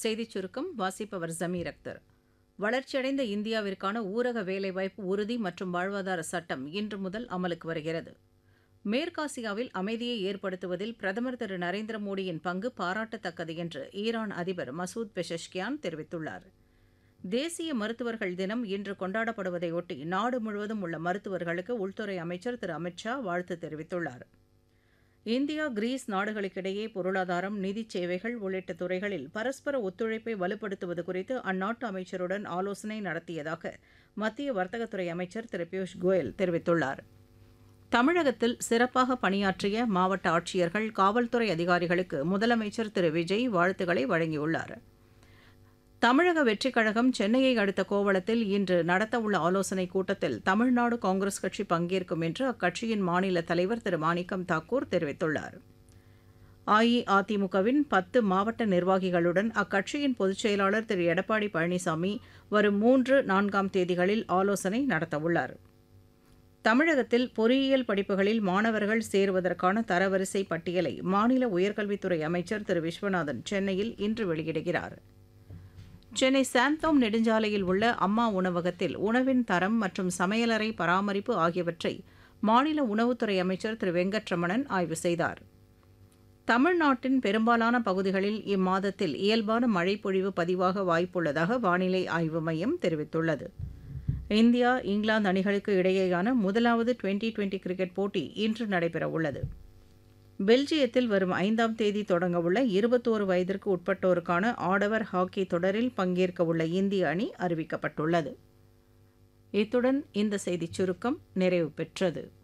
செய்திச் சுருக்கம் வாசிப்பவர் ஜமீர் அக்தர் வளர்ச்சியடைந்த இந்தியாவிற்கான ஊரக வேலைவாய்ப்பு உறுதி மற்றும் வாழ்வாதார சட்டம் இன்று முதல் அமலுக்கு வருகிறது மேற்காசியாவில் அமைதியை ஏற்படுத்துவதில் பிரதமர் திரு நரேந்திர மோடியின் பங்கு பாராட்டத்தக்கது என்று ஈரான் அதிபர் மசூத் பெஷஷ்கியான் தெரிவித்துள்ளார் தேசிய மருத்துவர்கள் தினம் இன்று கொண்டாடப்படுவதையொட்டி நாடு முழுவதும் உள்ள மருத்துவர்களுக்கு உள்துறை அமைச்சர் திரு அமித் ஷா வாழ்த்து தெரிவித்துள்ளார் இந்தியா கிரீஸ் நாடுகளுக்கிடையே பொருளாதாரம் நிதிச் சேவைகள் உள்ளிட்ட துறைகளில் பரஸ்பர ஒத்துழைப்பை வலுப்படுத்துவது குறித்து அந்நாட்டு அமைச்சருடன் ஆலோசனை நடத்தியதாக மத்திய வர்த்தகத்துறை அமைச்சர் திரு பியூஷ் கோயல் தெரிவித்துள்ளார் தமிழகத்தில் சிறப்பாக பணியாற்றிய மாவட்ட ஆட்சியர்கள் காவல்துறை அதிகாரிகளுக்கு முதலமைச்சர் திரு விஜய் வாழ்த்துக்களை வழங்கியுள்ளார் தமிழக வெற்றிக் கழகம் சென்னையை அடுத்த கோவளத்தில் இன்று நடத்தவுள்ள ஆலோசனைக் கூட்டத்தில் தமிழ்நாடு காங்கிரஸ் கட்சி பங்கேற்கும் என்று அக்கட்சியின் மாநில தலைவர் திரு மாணிக்கம் தாக்கூர் தெரிவித்துள்ளார் அஇஅதிமுகவின் பத்து மாவட்ட நிர்வாகிகளுடன் அக்கட்சியின் பொதுச் செயலாளர் திரு எடப்பாடி பழனிசாமி வரும் மூன்று நான்காம் தேதிகளில் ஆலோசனை நடத்தவுள்ளார் தமிழகத்தில் பொறியியல் படிப்புகளில் மாணவர்கள் சேருவதற்கான தரவரிசை பட்டியலை மாநில உயர்கல்வித்துறை அமைச்சர் திரு விஸ்வநாதன் சென்னையில் இன்று வெளியிடுகிறார் சென்னை சாந்தோம் நெடுஞ்சாலையில் உள்ள அம்மா உணவகத்தில் உணவின் தரம் மற்றும் சமையலறை பராமரிப்பு ஆகியவற்றை மாநில உணவுத்துறை அமைச்சர் திரு வெங்கட்ரமணன் ஆய்வு செய்தார் தமிழ்நாட்டின் பெரும்பாலான பகுதிகளில் இம்மாதத்தில் இயல்பான மழைப்பொழிவு பதிவாக வாய்ப்புள்ளதாக வானிலை ஆய்வு மையம் தெரிவித்துள்ளது இந்தியா இங்கிலாந்து அணிகளுக்கு இடையேயான முதலாவது டுவெண்டி டுவெண்டி கிரிக்கெட் போட்டி இன்று நடைபெறவுள்ளது பெல்ஜியத்தில் வரும் ஐந்தாம் தேதி தொடங்கவுள்ள இருபத்தோரு வயதிற்கு உட்பட்டோருக்கான ஆடவர் ஹாக்கி தொடரில் பங்கேற்கவுள்ள இந்திய அணி அறிவிக்கப்பட்டுள்ளது இத்துடன் இந்த செய்திச் சுருக்கம் நிறைவு பெற்றது